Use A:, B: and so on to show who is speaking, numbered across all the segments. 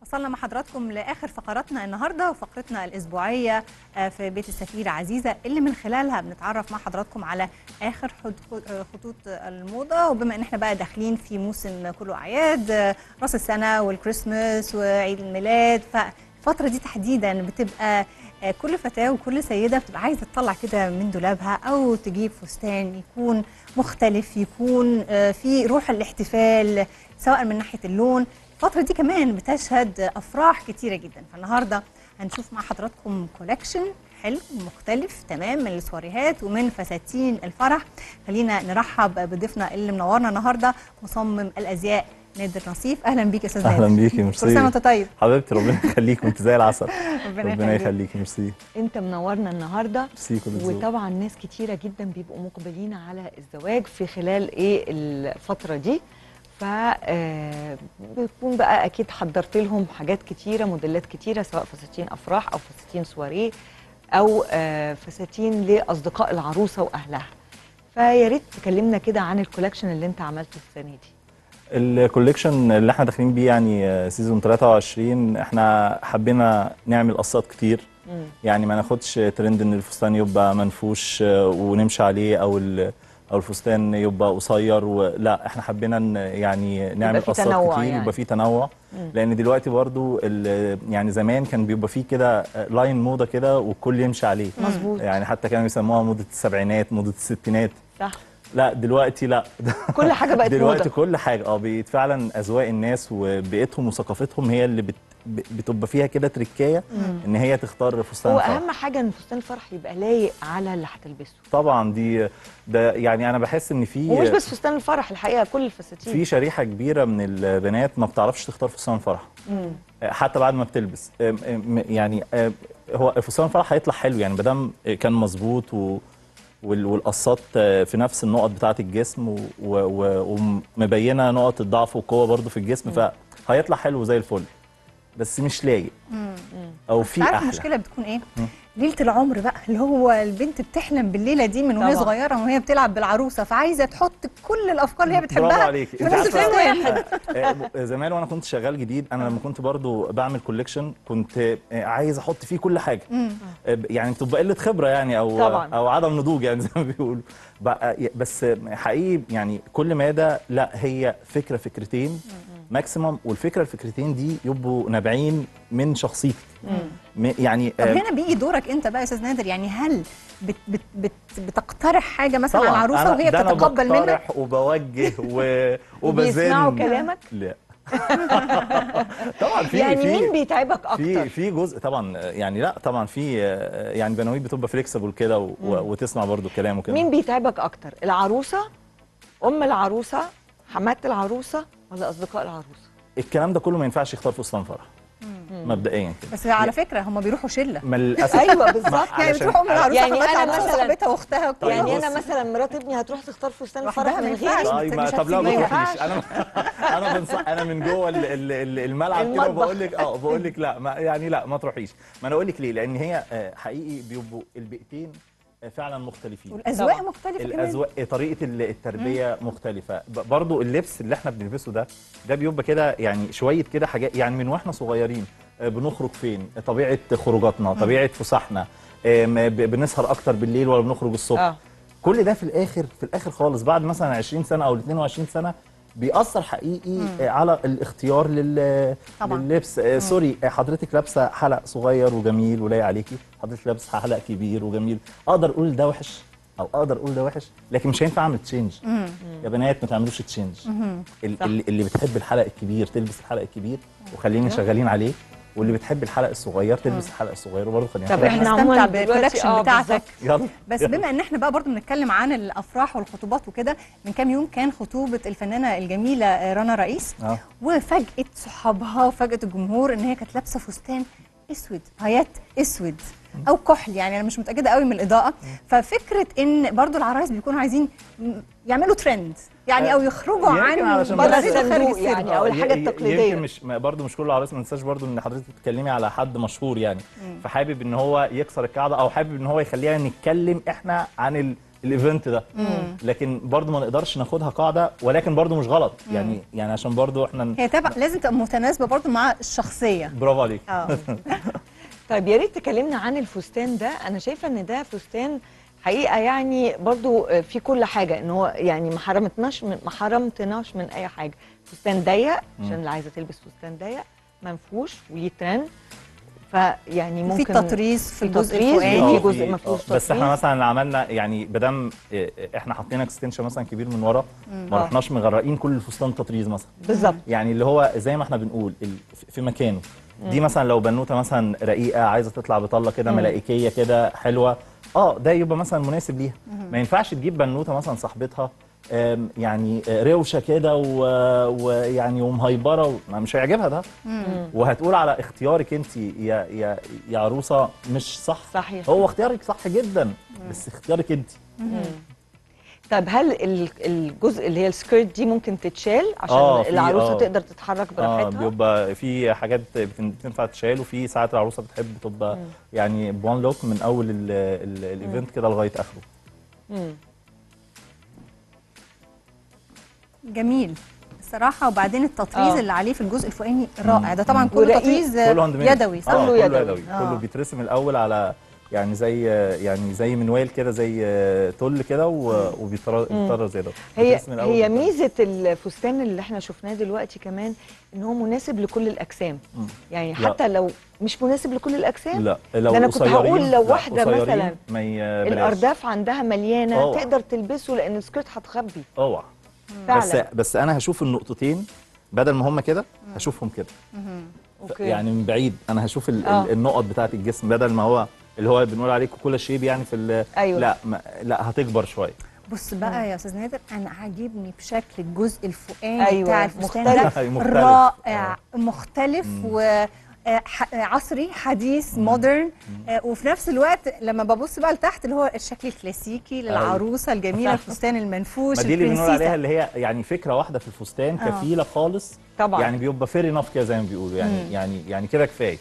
A: وصلنا مع حضراتكم لاخر فقراتنا النهارده وفقرتنا الاسبوعيه آه، في بيت السفيره عزيزه اللي من خلالها بنتعرف مع حضراتكم على اخر حد- آه، خطوط الموضه وبما ان احنا بقى داخلين في موسم كله اعياد آه، راس السنه والكريسماس وعيد الميلاد فالفتره دي تحديدا بتبقى آه، كل فتاه وكل سيده بتبقى عايزه تطلع كده من دولابها او تجيب فستان يكون مختلف يكون آه، في روح الاحتفال سواء من ناحيه اللون الفترة دي كمان بتشهد أفراح كتيرة جدا فالنهاردة هنشوف مع حضراتكم كولكشن حلو مختلف تمام من السواريهات ومن فساتين الفرح خلينا نرحب بضيفنا اللي منورنا النهارده مصمم الازياء نادر نصيف اهلا بيك يا استاذ نادر
B: اهلا بيكي ميرسي
A: كل سنه وانت طيب
B: حبيبتي ربنا يخليك وانت زي العسل
A: ربنا
B: ربنا
A: يخليك
B: يخليكي ميرسي
C: انت منورنا النهارده
B: ميرسي كل الذوق
C: وطبعا ناس كتيره جدا بيبقوا مقبلين على الزواج في خلال ايه الفتره دي ف آه، بيكون بقى اكيد حضرت لهم حاجات كتيره موديلات كتيره سواء فساتين افراح او فساتين سواريه او آه، فساتين لاصدقاء العروسه واهلها فيا ريت تكلمنا كده عن الكولكشن اللي انت عملته السنه دي
B: الكوليكشن اللي احنا داخلين بيه يعني سيزون 23 احنا حبينا نعمل قصات كتير
C: مم.
B: يعني ما ناخدش ترند ان الفستان يبقى منفوش آه، ونمشي عليه او ال- او الفستان يبقى قصير ولا احنا حبينا ن- يعني نعمل
C: في
B: قصات
C: تنوع
B: كتير
C: يعني.
B: يبقى في تنوع
C: مم.
B: لان دلوقتي برضو ال- يعني زمان كان بيبقى فيه كده لاين موضه كده والكل يمشي عليه
C: مظبوط
B: يعني حتى كانوا يسموها موضه السبعينات موضه الستينات
C: صح
B: لا دلوقتي لا
C: كل حاجه بقت
B: دلوقتي
C: موضه
B: كل حاجه اه بقت فعلا اذواق الناس وبيئتهم وثقافتهم هي اللي بت... ب- بتبقى فيها كده تركايه ان هي تختار فستان
C: هو
B: فرح.
C: اهم حاجه ان فستان الفرح يبقى لايق على اللي هتلبسه
B: طبعا دي ده يعني انا بحس ان
C: ومش
B: في
C: بس فستان الفرح الحقيقه كل الفساتين
B: في شريحه كبيره من البنات ما بتعرفش تختار فستان فرح
C: مم.
B: حتى بعد ما بتلبس أم- أم- يعني أم، هو فستان الفرح هيطلع حلو يعني ما دام كان مظبوط و وال- والقصات في نفس النقط بتاعه الجسم و- و- ومبينه نقط الضعف والقوه برضو في الجسم فهيطلع حلو زي الفل بس مش لايق
A: مم.
B: او في
A: عارف
B: احلى
A: المشكله بتكون ايه
B: مم.
A: ليله العمر بقى اللي هو البنت بتحلم بالليله دي من وهي
C: طبعا.
A: صغيره وهي بتلعب بالعروسه فعايزه تحط كل الافكار اللي هي
B: برافو
A: بتحبها
B: عليك
A: في نفس
B: عارفة،
A: الفستان
B: آه، آه، زمان وانا كنت شغال جديد انا لما كنت برضو بعمل كوليكشن كنت آه، عايز احط فيه كل حاجه
A: مم.
B: آه، يعني بتبقى قله خبره يعني او
C: طبعاً.
B: او عدم نضوج يعني زي ما بيقولوا بقى- بس حقيقي يعني كل ماده لا هي فكره فكرتين ماكسيمم والفكره الفكرتين دي يبقوا نابعين من شخصيتك م- يعني
A: طب
B: آه،
A: هنا بيجي دورك انت بقى يا استاذ نادر يعني هل بت بت بت بتقترح حاجه مثلا على
B: طبعاً
A: العروسه
B: أنا-
A: وهي
B: ده أنا
A: بتتقبل منك
B: بقترح وبوجه و... وبزن
C: وبيسمعوا كلامك
B: لا طبعا في
C: يعني
B: في
C: مين بيتعبك اكتر
B: في في جزء طبعا يعني لا طبعا في آه، يعني بنويت بتبقى فليكسبل كده و- و- وتسمع برضو الكلام وكده
C: مين بيتعبك اكتر العروسه ام العروسه حمات العروسه ولا اصدقاء العروسه
B: الكلام ده كله ما ينفعش يختار فستان فرح مبدئيا كده
A: بس على فكره هم بيروحوا شله
B: ما للاسف
C: ايوه بالظبط
B: ما-
A: يعني
B: علشان-
A: بتروح ام العروسه
C: يعني
A: خلاص
C: أنا
A: على
C: مثلاً-
A: صاحبتها واختها
B: طيب
C: يعني
B: بص.
C: انا مثلا مرات ابني هتروح تختار فستان
A: لوحدها
C: الفرح
A: ما
C: من
A: ينفعش.
C: غيري
B: طيب ما
A: مش
B: طب لا ما
A: هتسيبيها.
B: تروحيش انا انا بنصح انا من جوه ال- ال- ال- الملعب كده
C: المطبخ.
B: بقول لك اه بقول لك لا ما يعني لا ما تروحيش ما انا اقول لك ليه لان هي آه، حقيقي بيبقوا البيئتين آه، فعلا مختلفين
A: والاذواق
C: طبعاً.
A: مختلفه كمان
B: الاذواق طريقه ال- التربيه مختلفه ب- برضو اللبس اللي احنا بنلبسه ده ده بيبقى كده يعني شويه كده حاجات يعني من واحنا صغيرين آه، بنخرج فين طبيعه خروجاتنا طبيعه فسحنا آم، ب- بنسهر اكتر بالليل ولا بنخرج الصبح
C: اه
B: كل ده في الاخر في الاخر خالص بعد مثلا 20 سنه او 22 سنه بيأثر حقيقي آه، على الاختيار لل...
A: طبعاً.
B: لللبس آه سوري آه، حضرتك لابسه حلق صغير وجميل ولايق عليكي حضرتك لابسه حلق كبير وجميل اقدر اقول ده وحش او اقدر اقول ده وحش لكن مش هينفع اعمل تشينج يا بنات ما تعملوش تشينج ال-
C: صح.
B: اللي, اللي بتحب الحلق الكبير تلبس الحلق الكبير وخلينا شغالين عليه واللي بتحب الحلق الصغير تلبس الحلق الصغير وبرضه خلينا
C: طب
B: شغالين
C: احنا
A: نستمتع
C: عموما
A: بالكولكشن
C: دلوقتي اه
A: بتاعتك.
C: بالظبط.
B: يلا
A: بس
B: يلا.
A: بما ان احنا بقى برضو بنتكلم عن الافراح والخطوبات وكده من كام يوم كان خطوبه الفنانه الجميله آه، رنا رئيس
B: اه
A: وفاجئت صحابها وفاجئت الجمهور ان هي كانت لابسه فستان اسود بايات اسود او كحل يعني انا مش متاكده قوي من الاضاءه ففكره ان برضو العرايس بيكونوا عايزين م- يعملوا ترند يعني او يخرجوا
B: يمكن
A: عن
B: علشان
A: بره
B: بس-
A: الصندوق
C: الصندوق
A: خارج
C: يعني.
A: السينما.
C: أو
B: آه،
C: الحاجة
B: ي- ي-
C: التقليدية.
B: يمكن مش ما- برضه مش كل العرايس ما ننساش برضه ان حضرتك بتتكلمي على حد مشهور يعني فحابب ان هو يكسر القاعده او حابب ان هو يخلينا نتكلم احنا عن ال... الايفنت ده لكن برضو ما نقدرش ناخدها قاعده ولكن برضو مش غلط يعني يعني عشان برضو احنا
A: هي تبع لازم تبقى متناسبه برضو مع الشخصيه
B: برافو عليك
A: اه
C: طيب يا ريت تكلمنا عن الفستان ده انا شايفه ان ده فستان حقيقه يعني برضو في كل حاجه ان هو يعني ما حرمتناش من ما حرمتناش من اي حاجه فستان ضيق عشان اللي عايزه تلبس فستان ضيق منفوش وليه ترند فيعني
A: وفي
C: ممكن
A: تطريز في الجزء
C: تطريز
A: الفوقاني
C: في
B: آه،
C: جزء ما فيهوش
B: آه، بس احنا
C: تطريز.
B: مثلا اللي عملنا يعني بدم احنا حاطين اكستنشن مثلا كبير من ورا ما
C: آه.
B: رحناش مغرقين كل الفستان تطريز مثلا
C: بالظبط
B: يعني اللي هو زي ما احنا بنقول ال- في مكانه دي مثلا لو بنوته مثلا رقيقه عايزه تطلع بطله كده ملائكيه كده حلوه اه ده يبقى مثلا مناسب ليها ما ينفعش تجيب بنوته مثلا صاحبتها آم، يعني آه، روشه كده و- ويعني ومهيبره و- ما مش هيعجبها ده وهتقول على اختيارك انت يا يا يا عروسه مش صح
C: صحيح.
B: هو اختيارك صح جدا بس اختيارك انت
C: طب هل ال- الجزء اللي هي السكيرت دي ممكن تتشال عشان
B: آه، في-
C: العروسه
B: آه.
C: تقدر تتحرك
B: اه
C: براحتها
B: بيبقى في حاجات بتن- بتنفع تشال وفي ساعات العروسه بتحب تبقى يعني بوان لوك من اول ال- ال- الايفنت كده لغايه اخره
C: مم.
A: جميل الصراحه وبعدين التطريز
C: آه.
A: اللي عليه في الجزء الفوقاني رائع ده طبعا كله
C: ورقيق.
A: تطريز
B: كله هاند ميد.
A: يدوي صح
B: آه،
C: كله
B: كله
C: يدوي.
B: يدوي
A: آه.
B: كله بيترسم الاول على يعني زي يعني زي منوال كده زي تل كده و- وبيطرز زي ده
C: هي
B: بيترسم الأول
C: هي
B: بالطرز.
C: ميزه الفستان اللي احنا شفناه دلوقتي كمان ان هو مناسب لكل الاجسام
B: مم.
C: يعني
B: لا.
C: حتى لو مش مناسب لكل الاجسام
B: لا لو
C: ده أنا كنت
B: قصيرين-
C: هقول لو
B: لا،
C: واحدة
B: قصيرين
C: مثلاً
B: ما ي- بلاش.
C: الارداف عندها مليانه
B: أوعى.
C: تقدر تلبسه لان السكيرت هتخبي
B: اوعى
C: فعلا
B: بس بس انا هشوف النقطتين بدل ما هم كده هشوفهم كده
C: اوكي
B: يعني من بعيد انا هشوف ال-
C: آه.
B: ال- النقط بتاعه الجسم بدل ما هو اللي هو بنقول عليه كل شيب يعني في ال-
C: أيوة.
B: لا ما لا هتكبر شويه
A: بص بقى يا استاذ نادر انا عاجبني بشكل الجزء الفوقاني
C: أيوة،
A: بتاع الفستان
C: مختلف.
A: ده
B: مختلف.
A: رائع
B: آه.
A: مختلف و آه، ح- عصري حديث مودرن آه، وفي نفس الوقت لما ببص بقى لتحت اللي هو الشكل الكلاسيكي للعروسه الجميله الفستان المنفوش
B: ما دي اللي بنقول
A: البرنسيسة.
B: عليها اللي هي يعني فكره واحده في الفستان
A: آه.
B: كفيله خالص
C: طبعا
B: يعني بيبقى فير انف كده زي ما بيقولوا يعني يعني يعني كده كفايه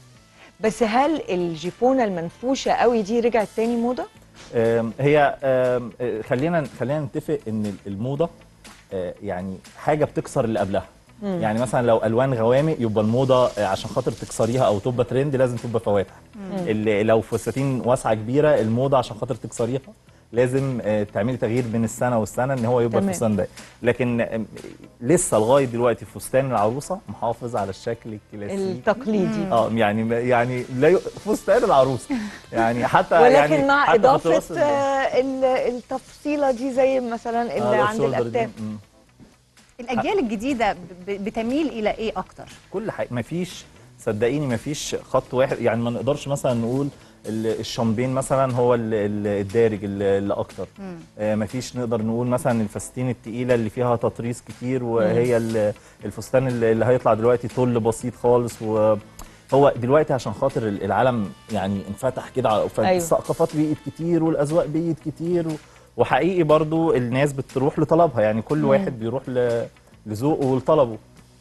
C: بس هل الجيبونه المنفوشه قوي دي رجعت تاني موضه
B: آم، هي آم، آه، خلينا خلينا نتفق ان الموضه آه، يعني حاجه بتكسر اللي قبلها يعني مثلا لو الوان غوامق يبقى الموضه آه، عشان خاطر تكسريها او تبقى ترند لازم تبقى فواتح اللي لو فساتين واسعه كبيره الموضه عشان خاطر تكسريها لازم آه، تعملي تغيير بين السنه والسنه ان هو يبقى
C: تمام.
B: الفستان ده لكن آم، لسه لغايه دلوقتي فستان العروسه محافظ على الشكل الكلاسيكي
C: التقليدي
B: اه يعني يعني لا ي... فستان العروسه يعني حتى
C: ولكن
B: يعني
C: مع
B: حتى في
C: اضافه
B: التراث ال-
C: آه، ال- التفصيله دي زي مثلا اللي
B: آه،
C: عند
B: الشولدر دي،
C: الاكتاف
B: مم.
A: الاجيال الجديده ب- ب- بتميل الى ايه اكتر
B: كل حاجه مفيش صدقيني مفيش خط واحد يعني ما نقدرش مثلا نقول ال- الشامبين مثلا هو ال- ال- الدارج ال- اللي اكتر آه مفيش نقدر نقول مثلا الفساتين التقيله اللي فيها تطريز كتير وهي ال- الفستان اللي اللي هيطلع دلوقتي طل بسيط خالص و هو دلوقتي عشان خاطر ال- العالم يعني انفتح كده على- فالثقافات بقيت كتير والاذواق بقيت كتير و- وحقيقي برضو الناس بتروح لطلبها يعني كل واحد بيروح ل- لذوقه ولطلبه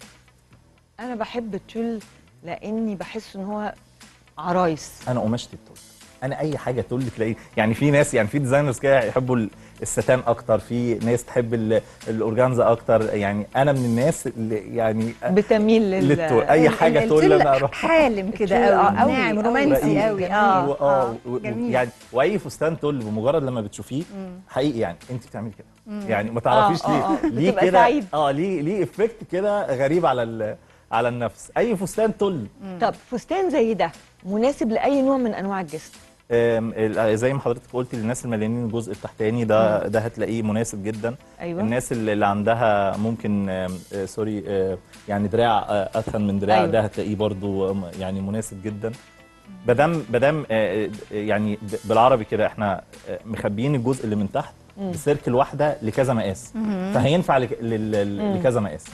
C: انا بحب التول لاني بحس ان هو عرايس
B: انا قماشتي التل انا اي حاجه تل تلاقيه يعني في ناس يعني في ديزاينرز كده يحبوا ال- الستان اكتر في ناس تحب ال- الاورجانزا اكتر يعني انا من الناس اللي يعني
C: بتميل لل
B: للتول اي
A: ال-
B: حاجه
A: ال-
B: تل
A: التل
B: انا اروح
A: حالم كده
C: التل، آه،
A: قوي
C: قوي،
A: ناعم
C: قوي.
A: رومانسي
B: رقيق.
A: قوي
C: جميل.
A: اه
B: و-
A: اه
B: و- و-
A: جميل
B: يعني واي فستان تل بمجرد لما بتشوفيه حقيقي يعني انت بتعملي كده يعني ما تعرفيش
C: آه،
B: ليه
C: آه، آه.
B: ليه
C: بتبقى
B: كده
C: سعيد.
B: اه ليه ليه افكت كده غريب على ال- على النفس اي فستان تل
C: طب فستان زي ده مناسب لاي نوع من انواع الجسم
B: آم، ال- زي ما حضرتك قلتي للناس المليانين الجزء التحتاني ده ده هتلاقيه مناسب جدا
C: ايوه
B: الناس اللي اللي عندها ممكن آم، آه، سوري آه، يعني دراع آه، اتخن من دراع
C: أيوة.
B: ده هتلاقيه برضو آم، يعني مناسب جدا بدم بدم آه، آه، يعني ب- بالعربي كده احنا آه، مخبيين الجزء اللي من تحت بسيركل واحده لكذا مقاس فهينفع لك- لل- لل- لكذا مقاس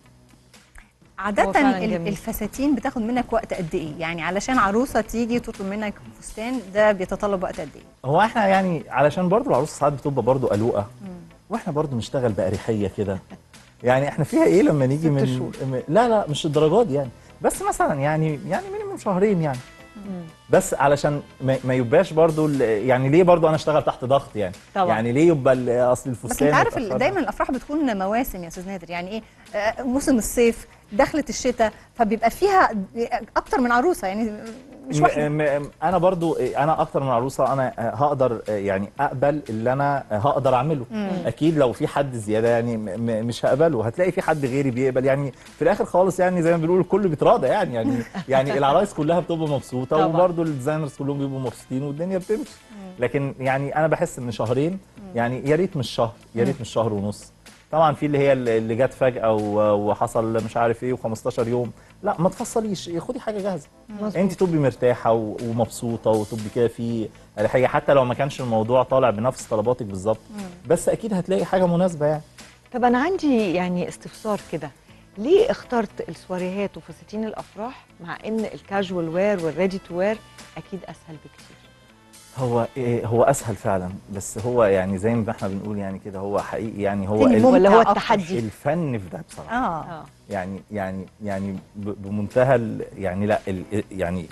A: عادة
C: هو فعلاً
A: ال-
C: جميل.
A: الفساتين بتاخد منك وقت قد ايه؟ يعني علشان عروسة تيجي تطلب منك فستان ده بيتطلب وقت قد ايه؟
B: هو احنا يعني علشان برضو العروسه ساعات بتبقى برضو قلوقه واحنا برضو نشتغل بأريحية كده يعني احنا فيها ايه لما نيجي
C: ست
B: من
C: شهور.
B: م- لا لا مش الدرجات دي يعني بس مثلا يعني يعني مينيمم شهرين يعني بس علشان ما, ما يبقاش برضو ال- يعني ليه برضو انا اشتغل تحت ضغط يعني
C: طبعا.
B: يعني ليه يبقى ال- اصل الفستان
A: بس انت عارف ال-
B: اتأخر.
A: دايما الافراح بتكون مواسم يا استاذ نادر يعني ايه آه، موسم الصيف دخلت الشتاء فبيبقى فيها اكتر من عروسه يعني مش واحده
B: م- م- انا برضو انا اكتر من عروسه انا هقدر يعني اقبل اللي انا هقدر اعمله اكيد لو في حد زياده يعني م- م- مش هقبله هتلاقي في حد غيري بيقبل يعني في الاخر خالص يعني زي ما بنقول الكل بيتراضى يعني يعني يعني العرايس كلها بتبقى مبسوطه
C: طبعا.
B: وبرضو الديزاينرز كلهم بيبقوا مبسوطين والدنيا بتمشي لكن يعني انا بحس ان شهرين يعني يا ريت مش شهر يا ريت مش شهر ونص طبعا في اللي هي اللي جت فجاه و- وحصل مش عارف ايه و15 يوم لا ما تفصليش خدي حاجه جاهزه انت تبقي مرتاحه و- ومبسوطه وتبقي كده في حاجه حتى لو ما كانش الموضوع طالع بنفس طلباتك بالظبط بس اكيد هتلاقي حاجه مناسبه يعني
C: طب انا عندي يعني استفسار كده ليه اخترت السواريهات وفساتين الافراح مع ان الكاجوال وير والريدي تو وير اكيد اسهل بكتير
B: هو إيه هو اسهل فعلا بس هو يعني زي ما احنا بنقول يعني كده هو حقيقي يعني هو
A: تاني
B: ال-
A: ممتع
C: ولا هو
A: أكتر.
C: التحدي
B: الفن في ده بصراحه
A: اه
C: اه
B: يعني يعني يعني ب- بمنتهى ال- يعني لا ال يعني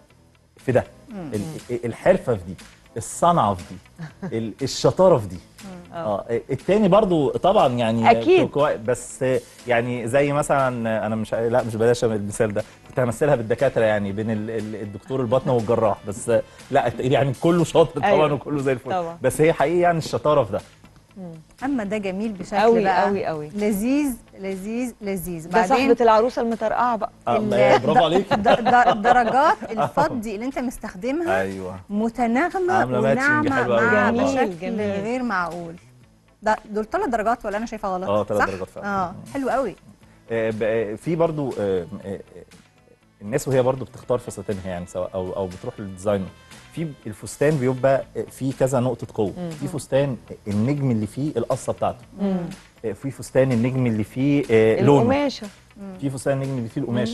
B: في ده ال- الحرفه في دي الصنعه في دي ال- الشطاره في دي اه التاني برضو طبعا يعني
C: أكيد.
B: كوي- بس يعني زي مثلا انا مش لا مش بلاش المثال ده كنت همثلها بالدكاتره يعني بين ال- ال- الدكتور الباطنه والجراح بس لا يعني كله شاطر طبعا
C: أيوة.
B: وكله زي الفل
C: طبعا.
B: بس هي حقيقي يعني الشطاره في ده
A: اما ده جميل بشكل
C: أوي
A: بقى
C: أوي أوي.
A: لذيذ لذيذ لذيذ
C: ده صاحبة العروسه المطرقعه بقى
B: آه،
A: ال-
B: برافو عليك
A: د- د- درجات الفضي اللي انت مستخدمها
B: ايوه
A: متناغمه
B: عاملة ماتشنج
A: وناعمه
B: حلو أوي.
A: مع
C: جميل،
A: بشكل
C: جميل.
A: غير معقول ده دول ثلاث درجات ولا انا شايفه غلط
B: اه ثلاث
A: صح؟
B: درجات فعلا
A: اه حلو قوي
B: آه، ب- آه، في برضو آه، آه، آه، الناس وهي برضو بتختار فساتينها يعني سواء او او بتروح للديزاينر في الفستان بيبقى فيه كذا نقطه قوه في فستان النجم اللي فيه القصه بتاعته آه، في فستان النجم اللي فيه آه، لونه
C: القماشه
B: في فستان النجم اللي فيه القماشه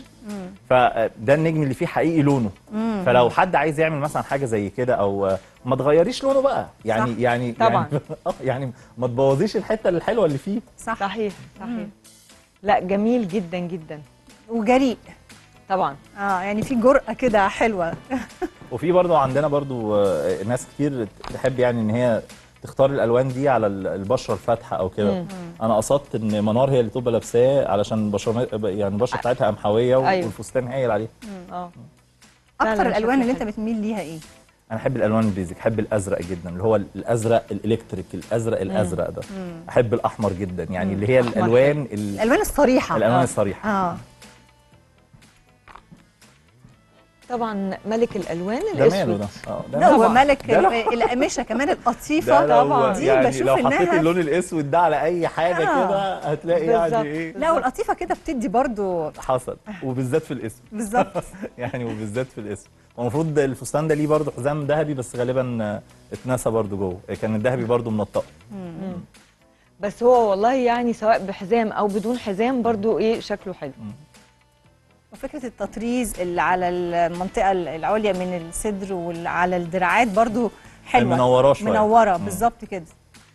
B: فده النجم اللي فيه حقيقي لونه فلو حد عايز يعمل مثلا حاجه زي كده او آه، ما تغيريش لونه بقى يعني
A: صح.
B: يعني
C: طبعا.
B: يعني, آه، يعني ما تبوظيش الحته الحلوه اللي فيه
A: صح
C: صحيح صحيح لا جميل جدا جدا
A: وجريء
C: طبعا
A: اه يعني في جرأة كده حلوة
B: وفي برضو عندنا برضو آه، ناس كتير تحب يعني ان هي تختار الالوان دي على ال- البشره الفاتحه او كده
C: مم.
B: انا قصدت ان منار هي اللي تبقى لابساه علشان البشره يعني البشره بتاعتها قمحويه
C: أيوة.
B: والفستان هايل عليه
C: اه
A: اكتر
C: فعلاً
A: الالوان
C: شكله
A: اللي انت
C: حلو.
A: بتميل ليها ايه
B: انا احب الالوان البيزك احب الازرق جدا اللي هو الازرق الالكتريك الازرق الازرق ده احب الاحمر جدا يعني اللي هي
C: أحمر
B: الالوان ال-
A: الالوان الصريحة
B: الالوان
C: آه.
B: الصريحه
A: اه
C: طبعا ملك الالوان
B: ده ماله
C: الاسود
B: ده اه ده
A: لا
B: ماله.
A: وملك
B: ده لو-
A: القماشة كمان
B: ده
A: القطيفة
B: لو
C: طبعاً.
A: دي
B: يعني
A: بشوف
B: لو حطيت
A: إنها-
B: اللون الاسود ده على اي حاجه
A: آه.
B: كده هتلاقي
C: بالظبط.
B: يعني ايه
A: لا والقطيفة كده بتدي برضو
B: حصل وبالذات في الاسود
A: بالظبط
B: يعني وبالذات في الاسم المفروض الفستان ده ليه برضه حزام ذهبي بس غالبا آه، اتنسى برضه جوه كان الذهبي برضه منطق
C: بس هو والله يعني سواء بحزام او بدون حزام برضو ايه شكله حلو
A: وفكرة التطريز اللي على المنطقة العليا من الصدر وعلى الدراعات برضو حلوة
B: منوراه شويه
A: منورة
B: مم.
A: بالظبط كده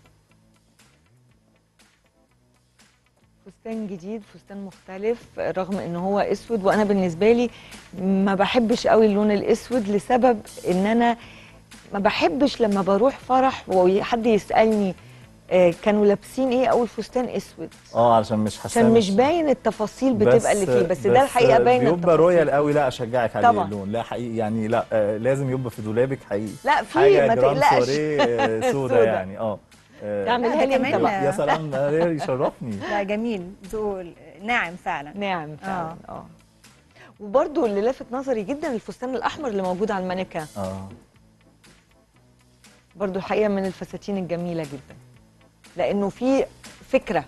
C: فستان جديد فستان مختلف رغم ان هو اسود وانا بالنسبه لي ما بحبش قوي اللون الاسود لسبب ان انا ما بحبش لما بروح فرح وحد يسالني آه، كانوا لابسين ايه اول فستان اسود
B: اه علشان مش حاسس
C: عشان مش باين التفاصيل بتبقى اللي فيه بس, ده الحقيقه باين
B: بيبقى
C: التفاصيل.
B: رويال قوي لا اشجعك عليه
C: طبعاً.
B: اللون لا حقيقي يعني لا آه لازم يبقى في دولابك حقيقي
C: لا في
B: حاجه
C: ما
B: جراند
C: تقلقش
B: سواريه آه، سودا
C: سودا.
B: يعني اه آه،
C: تعملها
A: لا،
C: لي
A: ده
C: انت
A: كمان-
C: بقى
B: يا سلام ده يشرفني
A: لا جميل ذوق ناعم فعلا
C: نعم فعلا اه وبرده اللي لافت نظري جدا الفستان الاحمر اللي موجود على المانيكان
B: اه
C: برضو الحقيقه من الفساتين الجميله جدا لانه في فكره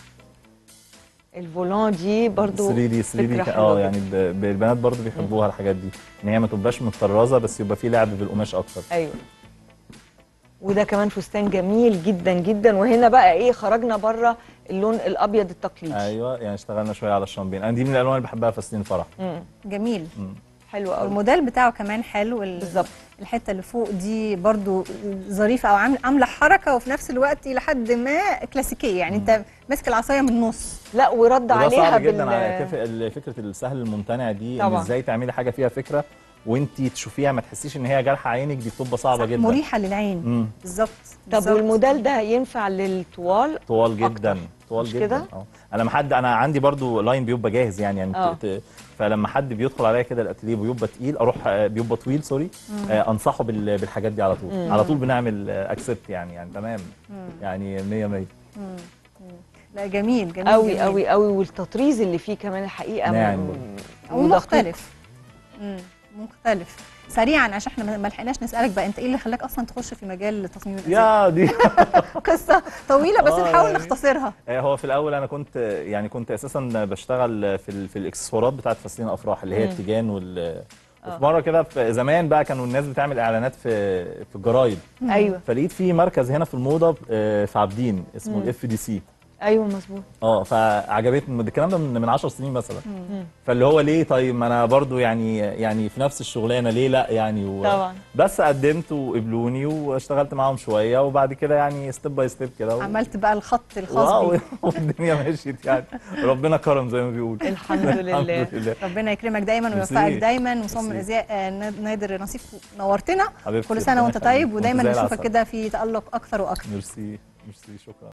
C: الفولان دي برضو
B: 3 دي 3 دي
C: فكرة
B: اه
C: حلوة
B: يعني ب- ب- البنات برضه بيحبوها الحاجات دي ان هي ما تبقاش متطرزه بس يبقى في لعب بالقماش اكتر
C: ايوه وده كمان فستان جميل جدا جدا وهنا بقى ايه خرجنا بره اللون الابيض التقليدي
B: ايوه يعني اشتغلنا شويه على الشامبين انا دي من الالوان اللي بحبها في فساتين الفرح
C: مم.
A: جميل
C: حلو قوي
A: والموديل بتاعه كمان حلو ال-
C: بالظبط
A: الحته اللي فوق دي برضو ظريفه او عامل- عامله حركه وفي نفس الوقت الى حد ما كلاسيكيه يعني انت ماسك العصايه من النص
C: لا ورد
B: وده
C: عليها
B: صعب جدا
C: بال
B: على كف- ال- فكره السهل الممتنع دي ان
C: طبعاً.
B: ازاي تعملي حاجه فيها فكره وانت تشوفيها ما تحسيش ان هي جارحه عينك دي بتبقى صعبه
A: صح،
B: جدا
A: مريحه للعين
B: امم
A: بالظبط
C: طب
A: بالظبط.
C: والموديل ده ينفع للطوال
B: طوال
C: أكتر.
B: جدا طوال
C: مش
B: جدا
C: كده؟
B: اه انا لما حد انا عندي برضو لاين بيبقى جاهز يعني يعني
C: اه.
B: ت- ت- فلما حد بيدخل عليا كده الاتيليه بيبقى تقيل اروح آه، بيبقى طويل سوري آه، انصحه بال- بالحاجات دي على طول
C: مم.
B: على طول بنعمل اكسبت يعني يعني تمام يعني 100 100
A: لا جميل جميل
C: قوي
A: جميل.
C: قوي قوي والتطريز اللي فيه كمان الحقيقه
B: ناعم
C: م-
B: برضه.
C: ودقيق.
A: ومختلف مم. مختلف سريعا عشان احنا ما- ما لحقناش نسالك بقى انت ايه اللي خلاك اصلا تخش في مجال تصميم الازياء
B: يا دي
A: قصه طويله بس
B: آه،
A: نحاول
B: يعني.
A: نختصرها
B: آه، هو في الاول انا كنت يعني كنت اساسا بشتغل في ال- في الاكسسوارات بتاعت فساتين الافراح اللي هي
C: مم.
B: التيجان وال
C: آه.
B: وفي مره كده في زمان بقى كانوا الناس بتعمل اعلانات في في الجرايد
C: ايوه
B: فلقيت في مركز هنا في الموضه آه، في عابدين اسمه
C: مم.
B: الاف دي سي
C: ايوه مظبوط
B: اه فعجبتني الكلام ده من من 10 سنين مثلا
C: مم.
B: فاللي هو ليه طيب ما انا برضو يعني يعني في نفس الشغلانه ليه لا يعني و...
C: طبعا
B: بس قدمت وقبلوني واشتغلت معاهم شويه وبعد كده يعني ستيب باي ستيب كده و...
A: عملت بقى الخط الخاص
B: واو
A: بيك
B: والدنيا مشيت يعني ربنا كرم زي ما بيقول
C: الحمد لله
B: الحمد لله
A: ربنا يكرمك دايما
B: ميرسي.
A: ويوفقك دايما مصمم
B: ميرسي.
A: الازياء آه، نادر نصيف نورتنا
B: حبيبتي
A: كل سنه
B: ربنا
A: وانت
B: يخليك.
A: طيب ودايما
B: وانت زي
A: نشوفك
B: العسل.
A: كده في تالق اكثر واكثر
B: ميرسي ميرسي شكرا